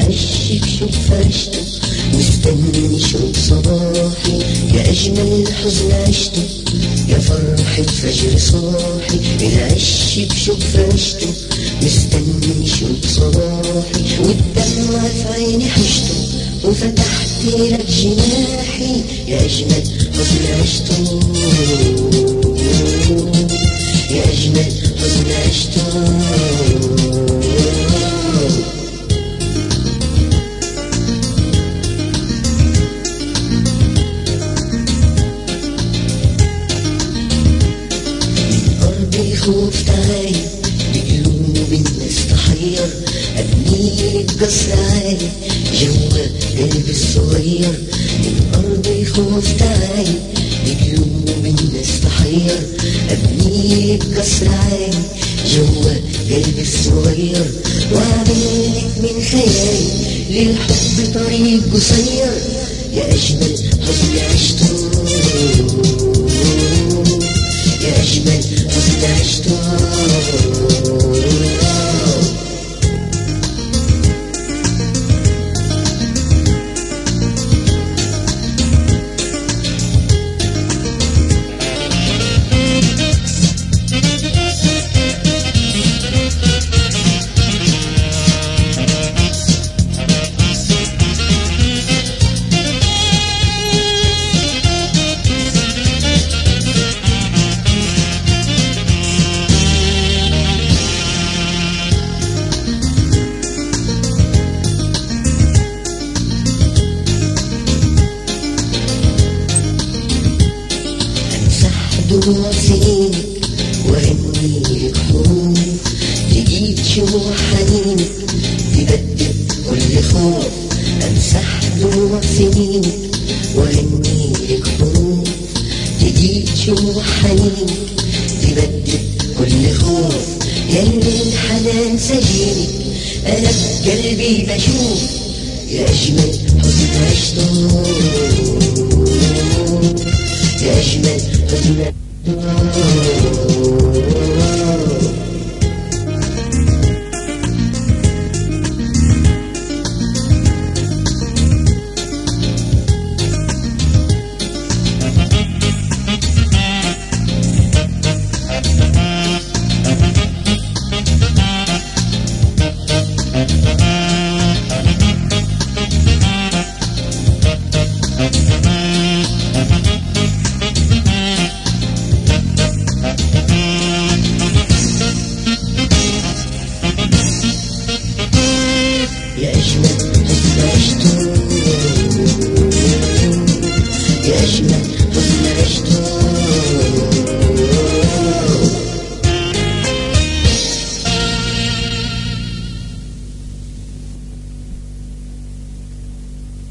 عش بشوق فرشته مستني شوق صباحي يا أجمل حزن عشته يا فرحة فجر صاحي العش بشوق فرشته مستني شوق صباحي والدمع في عيني حشته وفتحت لك جناحي يا أجمل حزن عشته يا أجمل حزن عشته قلبي خوف تعالي بقلوب الناس تحير أبني قصر عالي جوا قلبي الصغير من قلبي خوف تعالي بقلوب الناس تحير أبني قصر عالي جوا قلبي الصغير وأعملك من خيالي للحب طريق قصير يا أجمل حزن عشته يا أجمل حزن عشته امسح دموع سنينك وهني لك حروف تجيب شموع حنينك تبدد كل خوف امسح دموع سنينك وهني لك حروف تجيب شموع حنينك تبدد كل خوف يلي الحنان سجينك انا بقلبي بشوف يا اجمل حزن عشته يا أجمل حزن